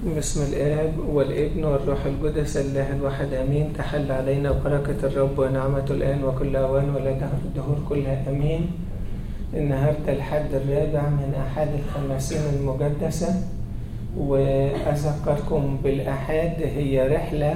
بسم الآب والابن والروح القدس الله الواحد آمين تحل علينا بركة الرب ونعمة الآن وكل أوان ولا دهر الدهور كلها آمين النهاردة الحد الرابع من أحد الخماسين المقدسة وأذكركم بالأحد هي رحلة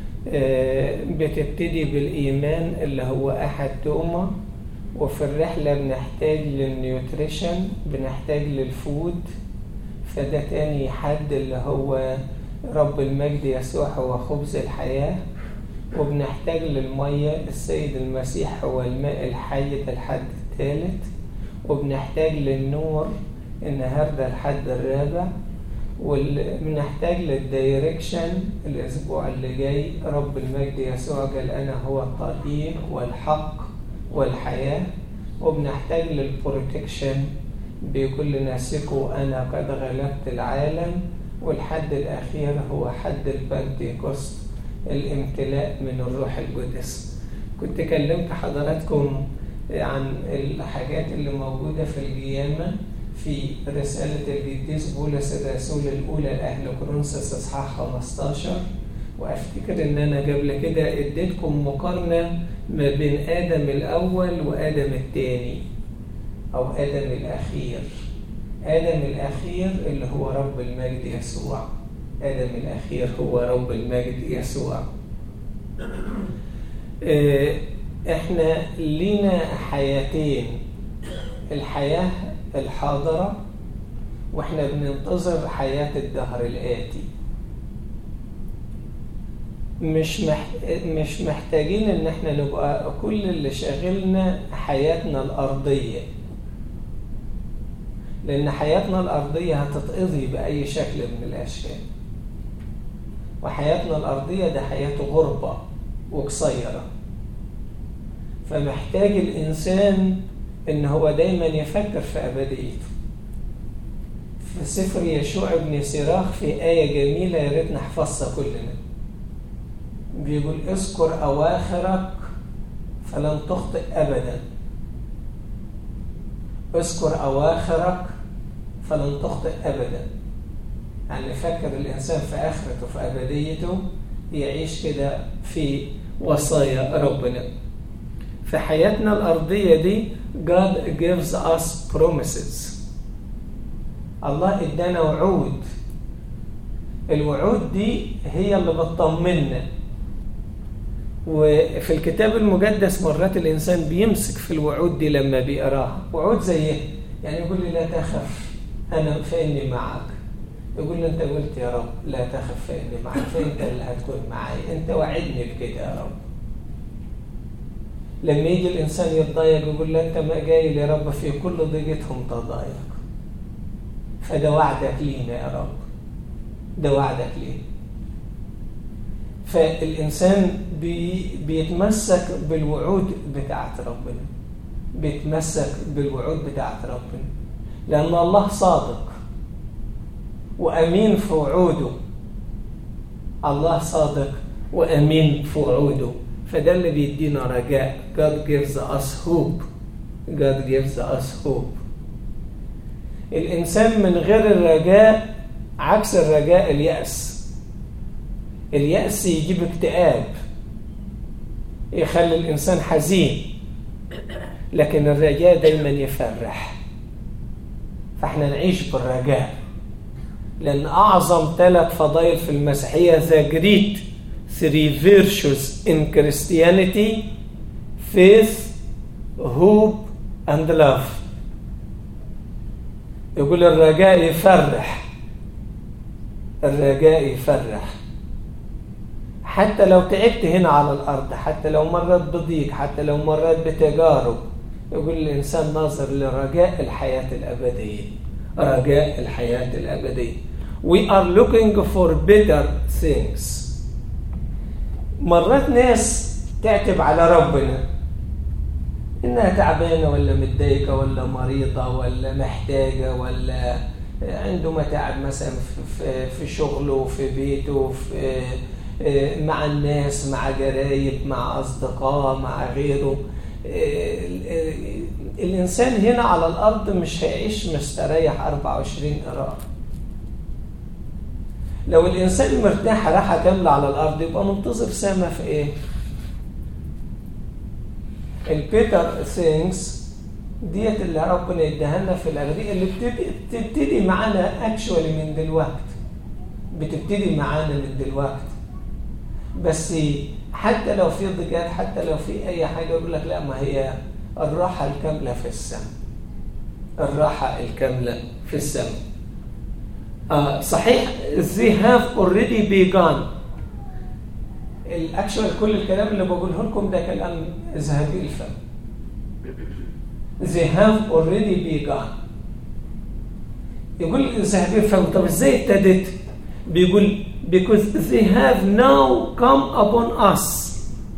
بتبتدي بالإيمان اللي هو أحد توما وفي الرحلة بنحتاج للنيوتريشن بنحتاج للفود فده تاني حد اللي هو رب المجد يسوع هو خبز الحياة وبنحتاج للمية السيد المسيح هو الماء الحي ده الحد الثالث وبنحتاج للنور النهاردة الحد الرابع وبنحتاج للدايركشن الأسبوع اللي جاي رب المجد يسوع قال أنا هو الطريق والحق والحياة وبنحتاج للبروتكشن بكل ناسكه أنا قد غلبت العالم والحد الأخير هو حد البنتيكوست الامتلاء من الروح القدس كنت كلمت حضراتكم عن الحاجات اللي موجودة في القيامة في رسالة القديس بولس الرسول الأولى لأهل كورنثوس إصحاح 15 وأفتكر إن أنا قبل كده اديتكم مقارنة ما بين آدم الأول وآدم الثاني أو آدم الأخير آدم الأخير اللي هو رب المجد يسوع آدم الأخير هو رب المجد يسوع إحنا لينا حياتين الحياة الحاضرة وإحنا بننتظر حياة الدهر الآتي مش مش محتاجين ان احنا نبقى كل اللي شاغلنا حياتنا الارضيه لان حياتنا الارضيه هتتقضي باي شكل من الاشكال وحياتنا الارضيه ده حياه غربه وقصيره فمحتاج الانسان ان هو دايما يفكر في ابديته في سفر يشوع بن سراخ في ايه جميله يا ريت نحفظها كلنا بيقول اذكر أواخرك فلن تخطئ أبدا اذكر أواخرك فلن تخطئ أبدا يعني فكر الإنسان في آخرته في أبديته يعيش كده في وصايا ربنا في حياتنا الأرضية دي God gives us promises الله ادانا وعود الوعود دي هي اللي بتطمنا وفي الكتاب المقدس مرات الإنسان بيمسك في الوعود دي لما بيقراها وعود زي يعني يقول لي لا تخف أنا فإني معك يقول لي أنت قلت يا رب لا تخف فإني معك فأنت اللي هتكون معي أنت وعدني بكده يا رب لما يجي الإنسان يتضايق يقول له أنت ما جاي يا رب في كل ضيقتهم تضايق فده وعدك لينا يا رب ده وعدك لينا فالإنسان بي بيتمسك بالوعود بتاعت ربنا بيتمسك بالوعود بتاعت ربنا لأن الله صادق وأمين في وعوده الله صادق وأمين في وعوده فده اللي بيدينا رجاء God gives us hope God gives us hope الإنسان من غير الرجاء عكس الرجاء اليأس اليأس يجيب اكتئاب يخلي الإنسان حزين لكن الرجاء دايما يفرح فاحنا نعيش بالرجاء لأن أعظم ثلاث فضائل في المسيحية the great three virtues in Christianity faith, hope and love يقول الرجاء يفرح الرجاء يفرح حتى لو تعبت هنا على الأرض حتى لو مرت بضيق حتى لو مرت بتجارب يقول الإنسان ناظر لرجاء الحياة الأبدية رجاء الحياة الأبدية We are looking for better things مرات ناس تعتب على ربنا إنها تعبانة ولا متضايقة ولا مريضة ولا محتاجة ولا عنده متاعب مثلا في شغله في بيته في مع الناس مع جرايب مع أصدقاء مع غيره الإنسان هنا على الأرض مش هيعيش مستريح 24 قراءة لو الإنسان مرتاح راحة كاملة على الأرض يبقى منتظر سما في إيه؟ البيتر ثينكس ديت اللي ربنا يديها لنا في الأغريق اللي بتبتدي, بتبتدي معانا اكشوالي من دلوقتي بتبتدي معانا من دلوقتي بس حتى لو في ضجاج حتى لو في أي حاجة يقول لك لا ما هي الراحة الكاملة في السماء الراحة الكاملة في السماء آه صحيح they have already begun الاكشوال كل الكلام اللي بقوله لكم ده كلام ذهبي الفم they have already begun يقول ذهبي الفم طب ازاي ابتدت بيقول because they have now come upon us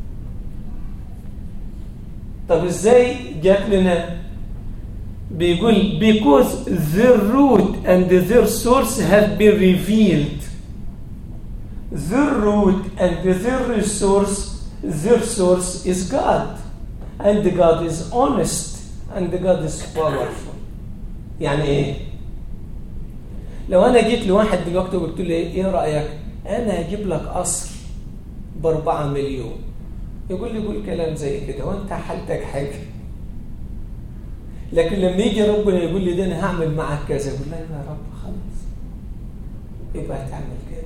طب ازاي جات لنا بيقول because their root and their source have been revealed their root and their resource their source is God and God is honest and God is powerful يعني ايه لو انا جيت لواحد دلوقتي وقلت له ايه رايك انا هجيب لك قصر باربعة مليون يقول لي قول كلام زي كده وانت حالتك حاجه لكن لما يجي ربنا يقول لي ده انا هعمل معاك كذا يقول لا يا رب خلاص يبقى هتعمل كده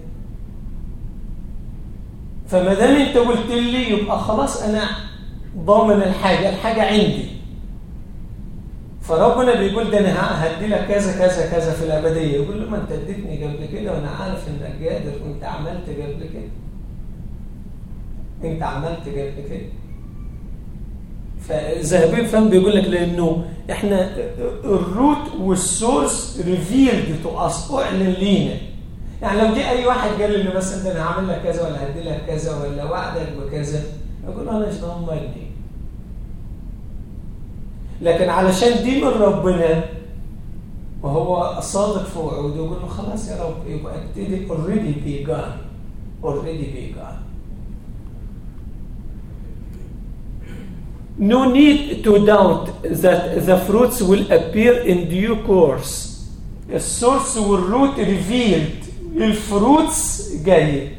فما دام انت قلت لي يبقى خلاص انا ضامن الحاجه الحاجه عندي فربنا بيقول ده انا هدي لك كذا كذا كذا في الابديه يقول له ما انت اديتني قبل كده وانا عارف انك قادر وانت عملت قبل كده انت عملت قبل كده فذهبين فهم بيقول لك لانه احنا الروت والسورس ريفيلد تو اس اعلن لينا يعني لو جه اي واحد قال لي مثلا ده انا هعمل لك كذا ولا هدي لك كذا ولا وعدك بكذا اقول انا مش ضامني لكن علشان دي من ربنا وهو صادق في وعوده يقول له خلاص يا رب يبقى ابتدي اوريدي بيجان اوريدي بيجان No need to doubt that the fruits will appear in due course. السورس والروت ريفيلد الفروتس جايه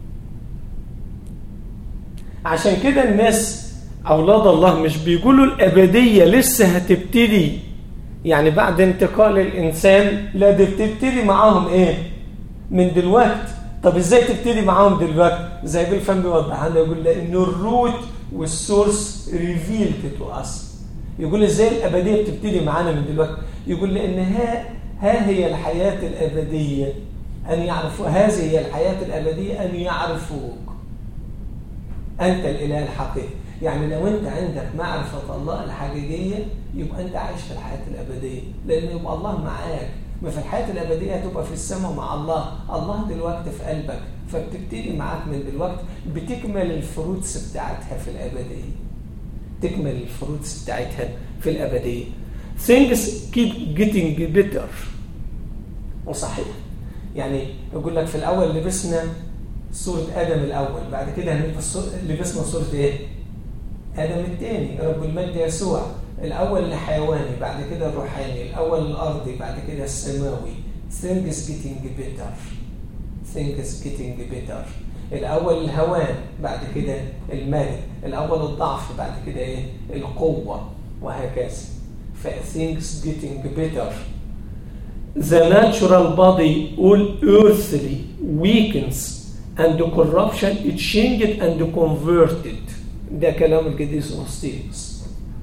عشان كده الناس اولاد الله مش بيقولوا الابديه لسه هتبتدي يعني بعد انتقال الانسان لا دي بتبتدي معاهم ايه من دلوقتي طب ازاي تبتدي معاهم دلوقتي زي بالفم بيوضح لنا يقول لانه الروت والسورس ريفيلد تو اس يقول ازاي الابديه بتبتدي معانا من دلوقتي يقول لان ها ها هي الحياه الابديه ان يعرفوا هذه هي الحياه الابديه ان يعرفوك انت الاله الحقيقي يعني لو انت عندك معرفه الله الحقيقيه يبقى انت عايش في الحياه الابديه لان يبقى الله معاك ما في الحياه الابديه هتبقى في السماء مع الله الله دلوقتي في قلبك فبتبتدي معاك من دلوقتي بتكمل الفروتس بتاعتها في الابديه تكمل الفروتس بتاعتها في الابديه things keep getting better وصحيح يعني يقول لك في الاول لبسنا صورة آدم الأول بعد كده هنلبس لبسنا صورة إيه؟ آدم الثاني رب المجد يسوع الأول الحيواني بعد كده الروحاني الأول الأرضي بعد كده السماوي things getting better things getting better الأول الهوان بعد كده المجد الأول الضعف بعد كده إيه؟ القوة وهكذا ف things getting better the natural body all earthly weakens and corruption is changed and converted ده كلام القديس اغسطينوس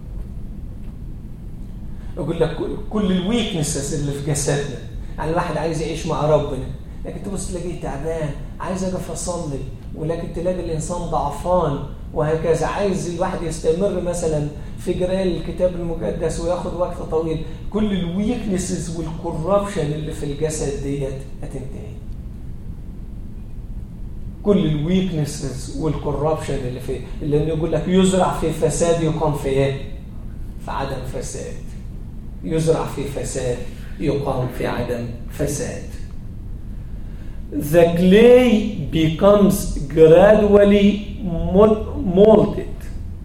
يقول لك كل الويكنسز اللي في جسدنا يعني الواحد عايز يعيش مع ربنا لكن تبص تلاقيه تعبان عايز اقف اصلي ولكن تلاقي الانسان ضعفان وهكذا عايز الواحد يستمر مثلا في قراءة الكتاب المقدس وياخد وقت طويل كل الويكنسز والكوربشن اللي في الجسد ديت هتنتهي كل الويكنسز والكوربشن اللي فيه اللي يقول لك يزرع في فساد يقام في ايه؟ في عدم فساد يزرع في فساد يقام في عدم فساد The clay becomes gradually molded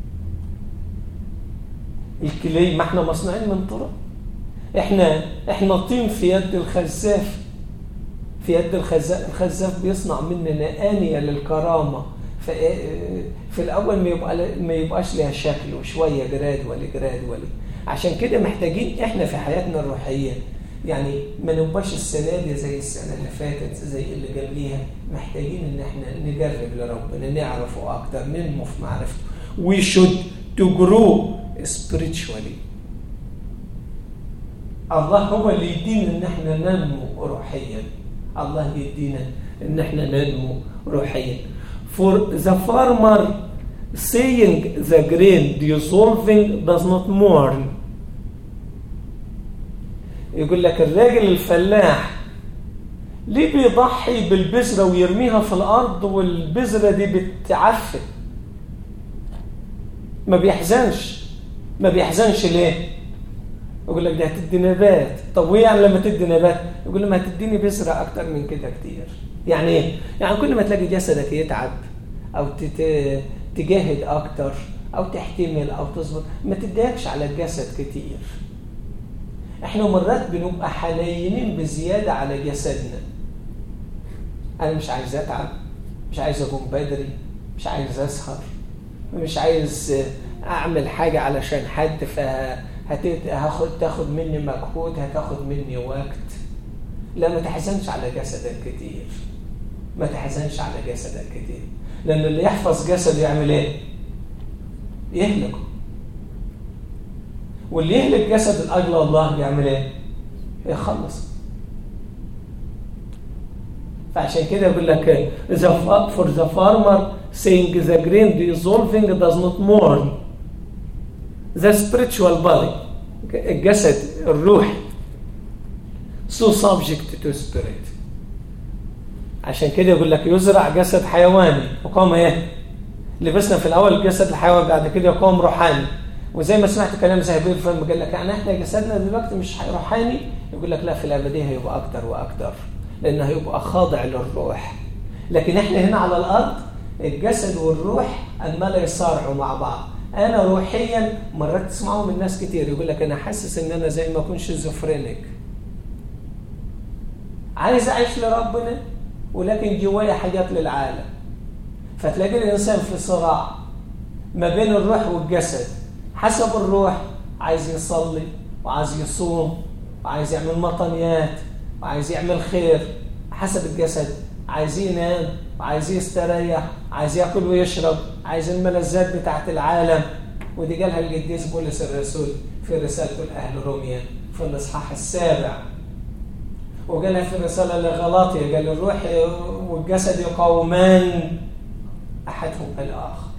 الكلي ما احنا مصنوعين من تراب احنا احنا طين في يد الخزاف في يد الخزاف الخزاف بيصنع مننا آنية للكرامة في الأول ما يبقى ما يبقاش لها شكل وشوية جراد ولا جراد ولا عشان كده محتاجين احنا في حياتنا الروحية يعني ما نبقاش السنة دي زي السنة اللي فاتت زي اللي جنبيها محتاجين ان احنا نجرب لربنا نعرفه اكتر ننمو في معرفته we should to grow spiritually الله هو اللي يدينا ان احنا ننمو روحيا الله يدينا ان احنا ننمو روحيا for the farmer saying the grain dissolving does not mourn يقول لك الراجل الفلاح ليه بيضحي بالبذرة ويرميها في الأرض والبذرة دي بتعفن ما بيحزنش ما بيحزنش ليه يقول لك ده هتدي نبات طب وايه يعني لما تدي نبات يقول لما هتديني بذرة أكتر من كده كتير يعني ايه يعني كل ما تلاقي جسدك يتعب أو تجاهد أكتر أو تحتمل أو تصبر ما تديكش على الجسد كتير احنا مرات بنبقى حنينين بزيادة على جسدنا انا مش عايز اتعب مش عايز اقوم بدري مش عايز اسهر مش عايز اعمل حاجة علشان حد فهتاخد تاخد مني مجهود هتاخد مني وقت لا ما تحزنش على جسدك كتير ما تحزنش على جسدك كتير لان اللي يحفظ جسده يعمل ايه يهلكه واللي يهلك جسد الأجل الله بيعمل ايه؟ يخلص فعشان كده يقول لك the, for the farmer saying the grain dissolving does not mourn the spiritual body الجسد الروح so subject to spirit عشان كده يقول لك يزرع جسد حيواني وقام ايه لبسنا في الاول جسد الحيوان بعد كده يقام روحاني وزي ما سمعت كلام زهبير فهم قال لك يعني احنا جسدنا دلوقتي مش روحاني يقول لك لا في الابديه هيبقى اكتر واكتر لانه هيبقى خاضع للروح لكن احنا هنا على الارض الجسد والروح عمال يصارعوا مع بعض انا روحيا مرات تسمعوا من ناس كتير يقول لك انا حاسس ان انا زي ما اكون شيزوفرينيك عايز اعيش لربنا ولكن جوايا حاجات للعالم فتلاقي الانسان في صراع ما بين الروح والجسد حسب الروح عايز يصلي وعايز يصوم وعايز يعمل مطنيات وعايز يعمل خير حسب الجسد عايز ينام وعايز يستريح عايز ياكل ويشرب عايز الملذات بتاعت العالم ودي قالها القديس بولس الرسول في رسالته لاهل روميا في الاصحاح السابع وقالها في الرساله لغلاطيا قال الروح والجسد يقاومان احدهما الاخر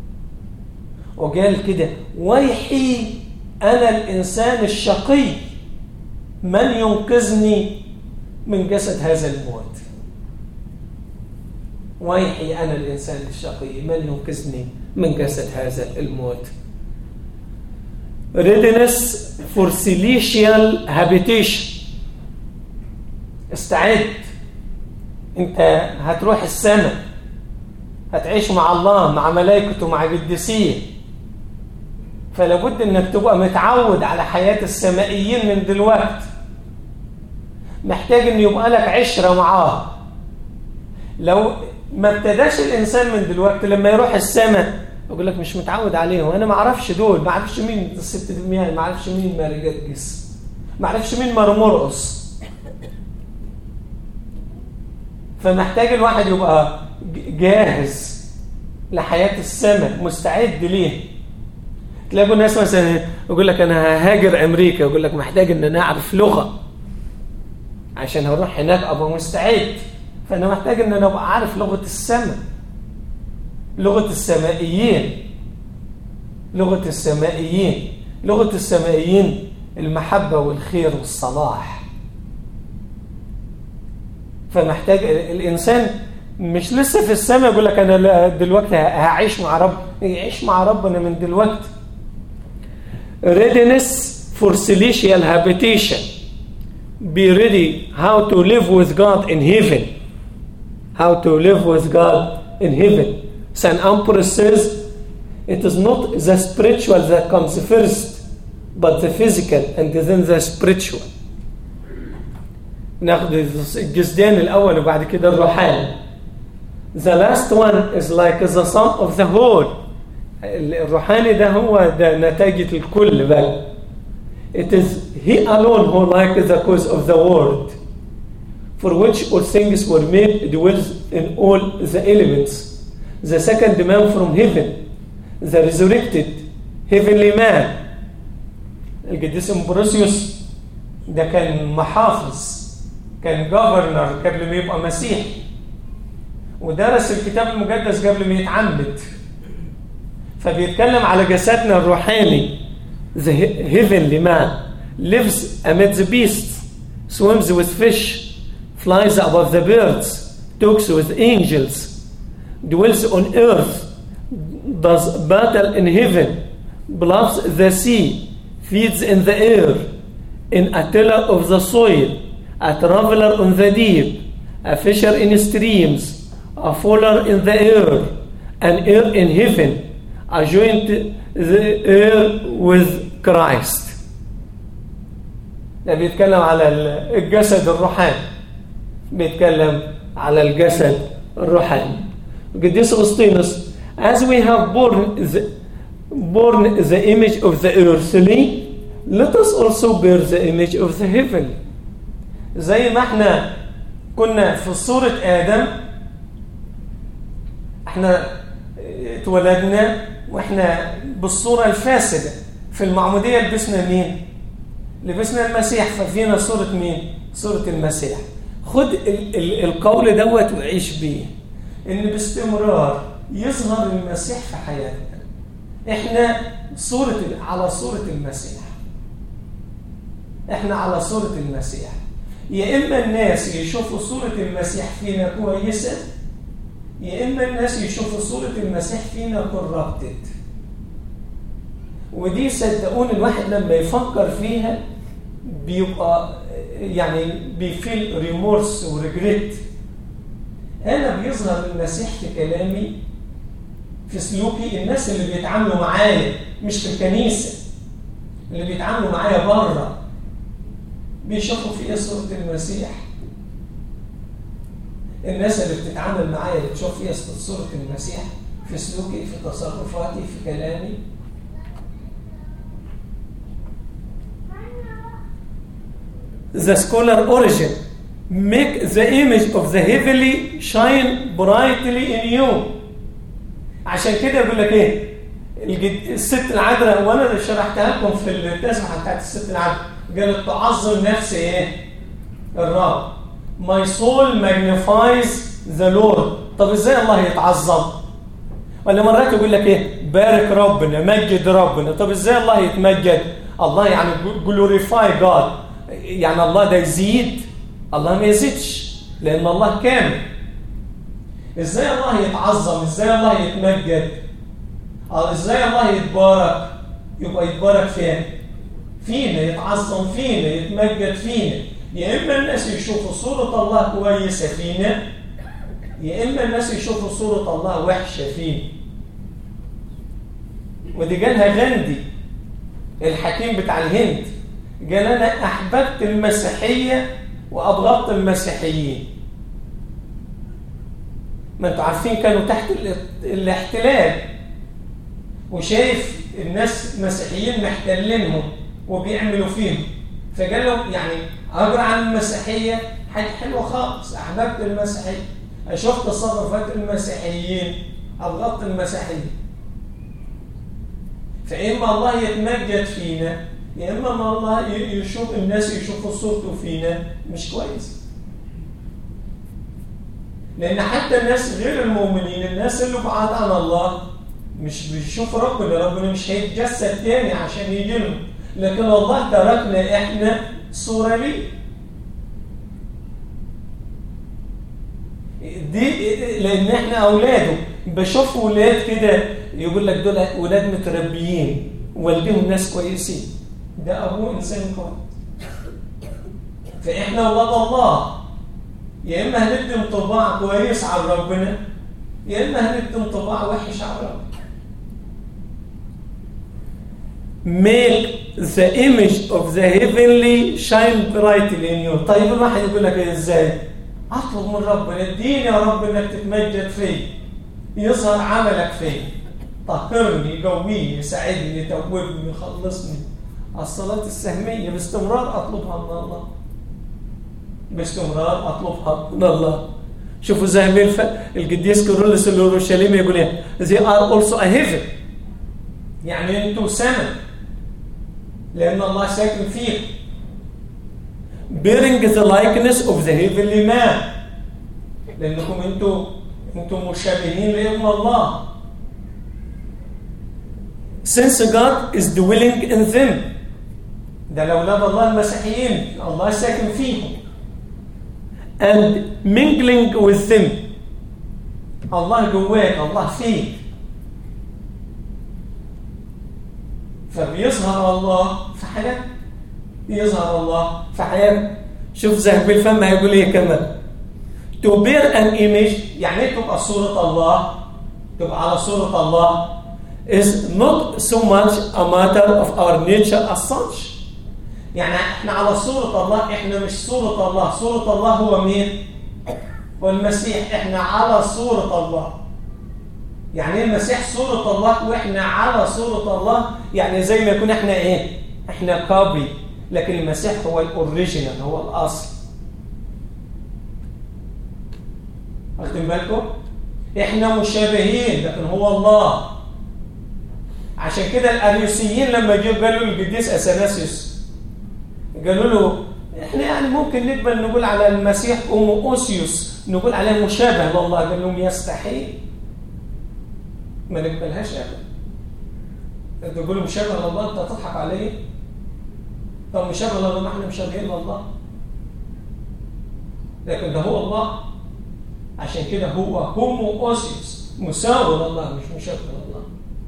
وقال كده ويحي أنا الإنسان الشقي من ينقذني من جسد هذا الموت ويحي أنا الإنسان الشقي من ينقذني من جسد هذا الموت readiness for celestial habitation استعد انت هتروح السماء هتعيش مع الله مع ملائكته مع قديسيه فلابد انك تبقى متعود على حياة السمائيين من دلوقتي محتاج ان يبقى لك عشرة معاه لو ما ابتداش الانسان من دلوقتي لما يروح السماء يقول لك مش متعود عليهم وانا ما اعرفش دول ما اعرفش مين الست دميان ما اعرفش مين ماري جرجس ما اعرفش مين مرمرقص فمحتاج الواحد يبقى جاهز لحياة السماء مستعد ليه تلاقوا ناس مثلا يقول لك انا ههاجر امريكا يقول لك محتاج ان انا اعرف لغه عشان هروح هناك ابقى مستعد فانا محتاج ان انا ابقى عارف لغه السماء لغه السمائيين لغه السمائيين لغه السمائيين المحبه والخير والصلاح فمحتاج الانسان مش لسه في السماء يقول لك انا دلوقتي هعيش مع رب يعيش مع ربنا من دلوقتي readiness for celestial habitation. Be ready how to live with God in heaven. How to live with God in heaven. St. Ambrose says, it is not the spiritual that comes first, but the physical and then the spiritual. ناخد الجسدان الأول وبعد كده الروحاني The last one is like the sum of the whole الروحاني ده هو ده نتيجة الكل بقى It is he alone who like the cause of the world for which all things were made dwells in all the elements the second man from heaven the resurrected heavenly man القديس امبروسيوس ده كان محافظ كان جوفرنر قبل ما يبقى مسيحي ودرس الكتاب المقدس قبل ما يتعمد فبيتكلم على جسدنا الروحاني the heavenly man lives amid the beasts swims with fish flies above the birds talks with angels dwells on earth does battle in heaven plows the sea feeds in the air in a tiller of the soil a traveler on the deep a fisher in streams a faller in the air an air in heaven a joint the air with Christ ده بيتكلم على الجسد الروحاني بيتكلم على الجسد الروحاني القديس أغسطينوس as we have born the, born the image of the earthly let us also bear the image of the heavenly زي ما احنا كنا في صورة آدم احنا اتولدنا واحنا بالصورة الفاسدة في المعمودية لبسنا مين؟ لبسنا المسيح ففينا صورة مين؟ صورة المسيح خد ال ال القول دوت وعيش بيه ان باستمرار يظهر المسيح في حياتنا احنا صورة على صورة المسيح احنا على صورة المسيح يا اما الناس يشوفوا صورة المسيح فينا كويسة يا اما الناس يشوفوا صورة المسيح فينا كورابتد ودي صدقوني الواحد لما يفكر فيها بيبقى يعني بيفيل ريمورس وريجريت انا بيظهر المسيح في كلامي في سلوكي الناس اللي بيتعاملوا معايا مش في الكنيسه اللي بيتعاملوا معايا بره بيشوفوا في ايه صوره المسيح الناس اللي بتتعامل معايا بتشوف فيها صوره المسيح في سلوكي في تصرفاتي في كلامي the scholar origin make the image of the heavenly shine brightly in you عشان كده يقول لك ايه الجد... الست العذراء وانا اللي شرحتها لكم في التسبحه بتاعت الست العذراء قالت تعظم نفسي ايه الرب my soul magnifies the Lord طب ازاي الله يتعظم ولا مرات يقول لك ايه بارك ربنا مجد ربنا طب ازاي الله يتمجد الله يعني glorify God يعني الله ده يزيد الله ما يزيدش لان الله كامل ازاي الله يتعظم ازاي الله يتمجد ازاي الله يتبارك يبقى يتبارك فين فينا يتعظم فينا يتمجد فينا يا اما الناس يشوفوا صوره الله كويسه فينا يا اما الناس يشوفوا صوره الله وحشه فينا ودي قالها غاندي الحكيم بتاع الهند قال انا احببت المسيحيه وابغضت المسيحيين ما انتوا عارفين كانوا تحت الاحتلال وشايف الناس مسيحيين محتلينهم وبيعملوا فيهم فقال لهم يعني اقرا عن المسيحيه حاجه حلوه خالص احببت المسيحيه اشوف تصرفات المسيحيين ابغضت المسيحيين فاما الله يتمجد فينا يا اما ما الله يشوف الناس يشوفوا صورته فينا مش كويس لان حتى الناس غير المؤمنين الناس اللي بعاد عن الله مش بيشوف ربنا ربنا مش هيتجسد تاني عشان يجي لهم لكن الله تركنا احنا صوره ليه دي لان احنا اولاده بشوف ولاد كده يقول لك دول ولاد متربيين والدهم ناس كويسين ده ابوه انسان كويس فاحنا اولاد الله يا اما هندي انطباع كويس على ربنا يا اما هندي انطباع وحش على ربنا make the image of the heavenly shine brightly in you طيب الواحد يقول لك ازاي اطلب من ربنا اديني يا رب انك تتمجد فيه يظهر عملك فيه طهرني قويني يساعدني يتوبني يخلصني الصلاة السهمية باستمرار أطلبها من الله باستمرار أطلبها من الله شوفوا زي مين القديس كيرلس الأورشليمي يقول ايه they are also a heaven يعني انتوا سنة لأن الله ساكن فيه bearing the likeness of the heavenly man لأنكم انتوا انتوا مشابهين لابن الله since God is dwelling in them ده لأولاد الله المسيحيين الله ساكن فيهم and mingling with them الله جواك الله فيك فبيظهر الله في حياتك يظهر الله في حياتك شوف ذهب الفم هيقول ايه كمان to bear an image يعني ايه تبقى صورة الله تبقى على صورة الله is not so much a matter of our nature as such يعني احنا على صورة الله احنا مش صورة الله صورة الله هو مين هو المسيح احنا على صورة الله يعني المسيح صورة الله واحنا على صورة الله يعني زي ما يكون احنا ايه احنا كوبي لكن المسيح هو الاوريجينال هو الاصل واخدين بالكم احنا مشابهين لكن هو الله عشان كده الاريوسيين لما جه قالوا القديس اثناسيوس قالوا له احنا يعني ممكن نقبل نقول على المسيح ام اوسيوس نقول عليه مشابه لله قال لهم يستحيل ما نقبلهاش ابدا تقولوا مشابه لله انت تضحك عليه طب مشابه لله ما احنا مشابهين لله لكن ده هو الله عشان كده هو هومو اوسيوس مساوي لله مش مشابه لله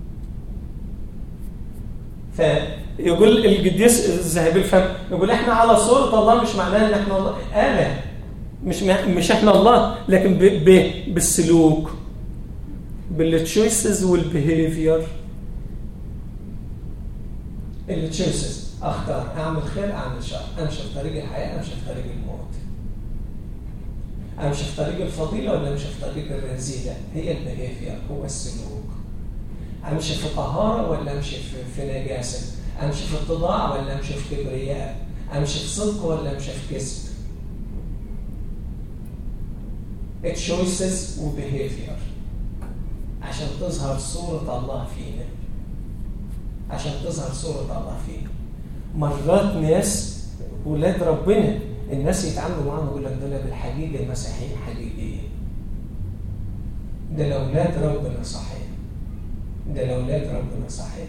فيقول القديس الذهبي الفم يقول احنا على صورة الله مش معناه ان احنا الله آلة مش مش احنا الله لكن ب ب بالسلوك بالتشويسز والبيهيفير التشويسز اختار اعمل خير اعمل شر امشي في طريق الحياه امشي في طريق الموت امشي في طريق الفضيله ولا امشي في طريق الرذيله هي البيهيفير هو السلوك امشي في طهاره ولا امشي في, في نجاسه امشي في اتضاع ولا امشي في كبرياء امشي في صدق ولا امشي في كذب choices وبيهيفير عشان تظهر صورة الله فينا عشان تظهر صورة الله فينا مرات ناس ولاد ربنا الناس يتعاملوا معاهم يقول لك دول بالحقيقة المسيحيين حقيقيين ده لأولاد ربنا صحيح ده لأولاد ربنا صحيح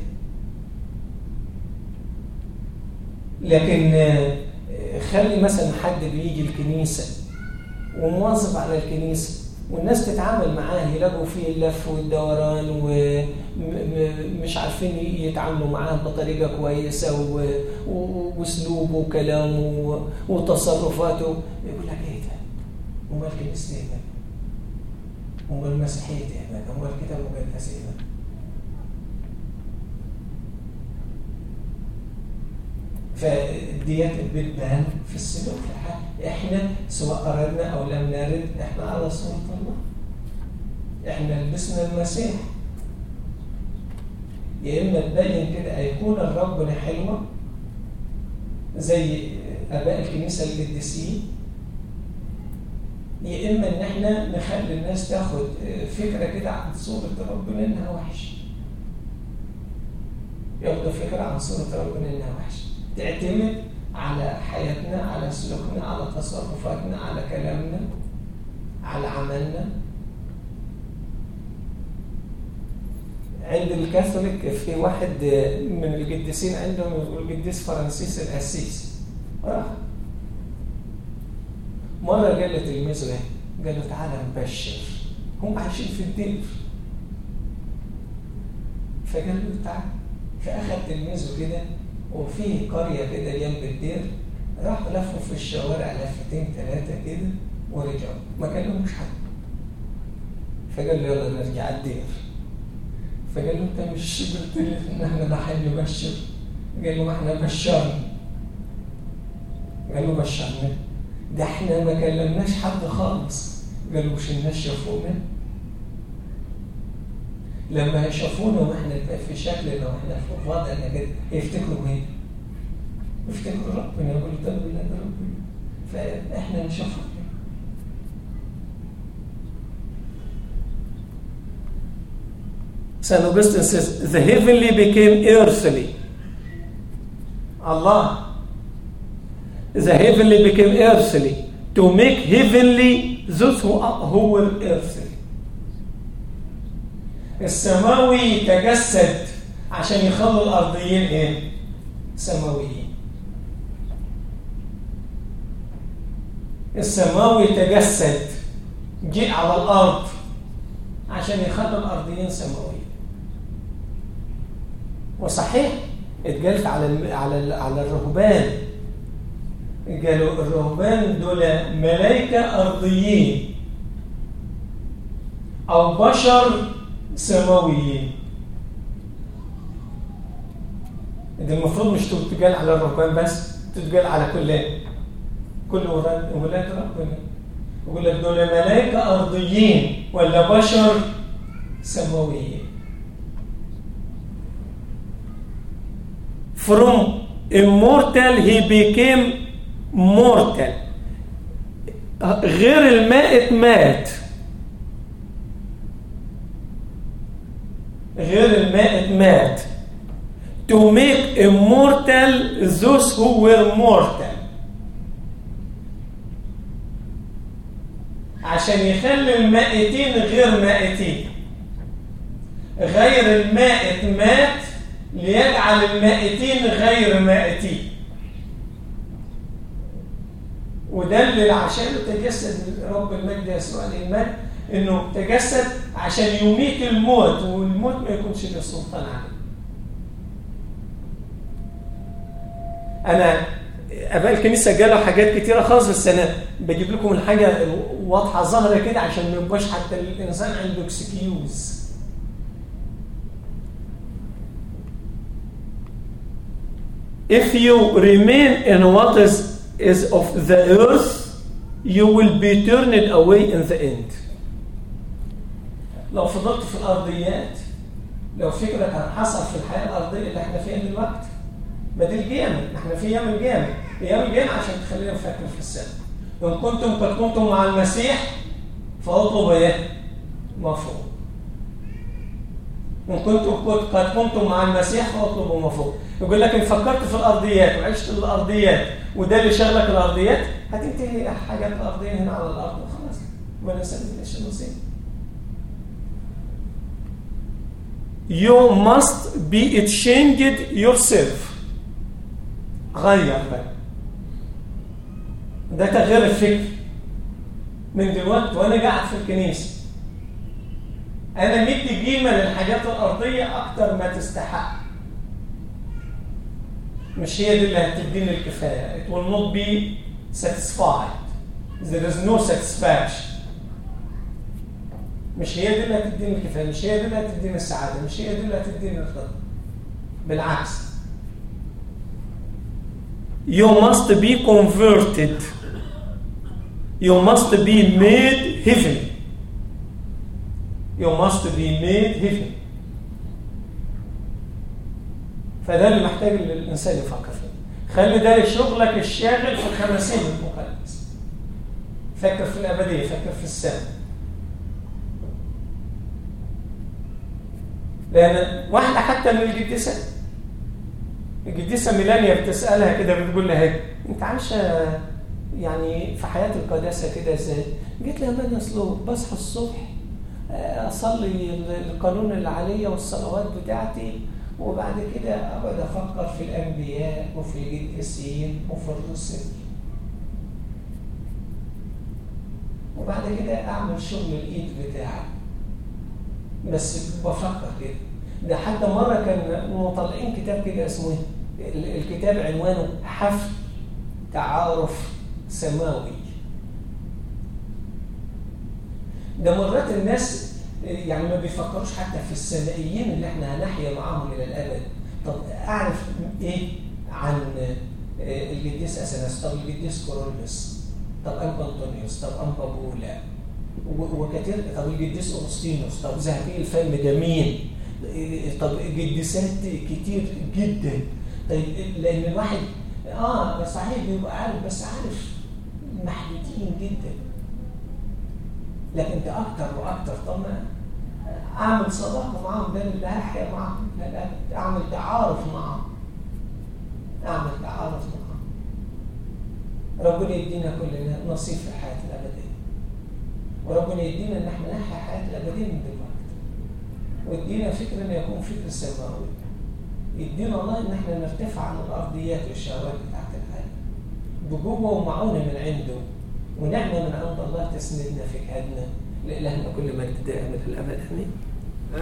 لكن خلي مثلا حد بيجي الكنيسة ومواظب على الكنيسة والناس تتعامل معاه يلاقوا فيه اللف والدوران ومش عارفين يتعاملوا معاه بطريقة كويسة واسلوبه وكلامه وتصرفاته يقول لك ايه ده؟ امال كنيستي ايه ده؟ امال المسيحية ايه ده؟ امال الكتاب المقدس ايه ده؟ فديت بتبان في السلوك احنا سواء اردنا او لم نرد احنا على صورة الله احنا لبسنا المسيح يا اما تبين كده ايقونة ربنا حلوة زي اباء الكنيسة القديسين يا اما ان احنا نخلي الناس تاخد فكرة كده عن صورة ربنا انها وحش ياخدوا فكرة عن صورة ربنا انها وحش تعتمد على حياتنا على سلوكنا على تصرفاتنا على كلامنا على عملنا عند الكاثوليك في واحد من القديسين عندهم يقول القديس فرانسيس الأسيس راح مرة قال لتلميذه ايه؟ قال له تعالى نبشر هم عايشين في الدير فقال له تعالى فأخذ تلميذه كده وفي قرية كده جنب الدير راحوا لفوا في الشوارع لفتين ثلاثة كده ورجعوا ما كلموش حد فقال له يلا نرجع الدير فقال له انت مش قلت لي ان احنا رايحين نبشر قال له ما احنا بشرنا قال له بشرنا ده احنا ما كلمناش حد خالص قال له مش الناس شافونا لما يشوفونا واحنا في شكلنا واحنا في وضعنا كده يفتكروا مين؟ يفتكروا ربنا يقولوا ده ولاد ربنا فاحنا نشوفهم St. Augustine says, the heavenly became earthly. Allah. The heavenly became earthly to make heavenly those who, are, who were earthly. السماوي تجسد عشان يخلوا الأرضيين إيه؟ سماويين. السماوي تجسد جه على الأرض عشان يخلوا الأرضيين سماويين. وصحيح اتقالت على على على الرهبان قالوا الرهبان دول ملائكة أرضيين أو بشر سماويين ده المفروض مش تتقال على الرهبان بس تتقال على كل كل ولاد ولاد ربنا يقول لك دول ملائكة أرضيين ولا بشر سماويين from immortal he became mortal غير المائت مات غير المائت مات to make immortal those who were mortal عشان يخلي المائتين غير مائتين غير المائت مات ليجعل المائتين غير مائتين ودلل عشان تجسد رب المجد يسوع الإيمان انه تجسد عشان يميت الموت والموت ما يكونش له سلطان عليه انا اباء الكنيسه جالوا حاجات كتيره خالص بس انا بجيب لكم الحاجه واضحه ظاهره كده عشان ما يبقاش حتى الانسان عنده اكسكيوز if you remain in what is, is of the earth, you will be turned away in the end. لو فضلت في الأرضيات لو فكرك حصل في الحياة الأرضية اللي احنا فيها دلوقتي ما دي الجامع احنا في أيام الجامع أيام الجامع عشان تخلينا نفكر في السنة إن كنتم قد كنتم مع المسيح فاطلبوا إيه؟ مفروض إن كنتم قد كنتم مع المسيح فاطلبوا مفروض يقول لك ان فكرت في الارضيات وعشت الارضيات وده اللي شغلك الارضيات هتنتهي حاجات الارضيه هنا على الارض وخلاص ولا سلمت النصيب You must be changed yourself غير بقى ده تغيير الفكر من دلوقتي وانا قاعد في الكنيسه انا مدي قيمه للحاجات الارضيه اكتر ما تستحق مش هي دي اللي هتديني الكفايه it will not be satisfied there is no satisfaction مش هي دي اللي هتديني الكفايه مش هي دي اللي هتديني السعاده مش هي دي اللي هتديني الرضا بالعكس you must be converted you must be made heaven you must be made heaven فده اللي محتاج الانسان يفكر فيه خلي ده شغلك الشاغل في الخمسين المقدس فكر في الابديه فكر في السماء لان واحده حتى من القديسه القديسه ميلانيا بتسالها كده بتقول لها انت عايشه يعني في حياه القداسه كده ازاي؟ قالت لها ما اصله بصحى الصبح اصلي القانون اللي عليا والصلوات بتاعتي وبعد كده أقعد أفكر في الأنبياء وفي القديسين وفي الرسل وبعد كده أعمل شغل الإيد بتاعي بس بفكر كده ده حتى مرة كان مطلعين كتاب كده اسمه الكتاب عنوانه حفل تعارف سماوي ده مرات الناس يعني ما بيفكروش حتى في السمائيين اللي احنا هنحيا معاهم الى الابد طب اعرف ايه عن القديس اثناس طب القديس كورولوس طب انبا انطونيوس طب انبا بولا وكثير طب القديس اغسطينوس طب ذهبي الفم ده مين طب قديسات كتير جدا طيب لان الواحد اه صحيح بيبقى عارف بس عارف محدودين جدا لكن ده اكتر واكتر طب اعمل صداقه معاهم ده اللي هحيا معاهم اعمل تعارف معاهم اعمل تعارف معاهم ربنا يدينا كلنا نصيب في الحياه الابديه وربنا يدينا ان احنا نحيا الحياه الابديه من دلوقتي ويدينا فكر ان يكون فكر سماوي يدينا الله ان احنا نرتفع عن الارضيات والشهوات بتاعت الحياه بجوه ومعونه من عنده ونعمه من عند الله تسندنا في جهادنا لإلهنا كل مجد دائم الأبد آمين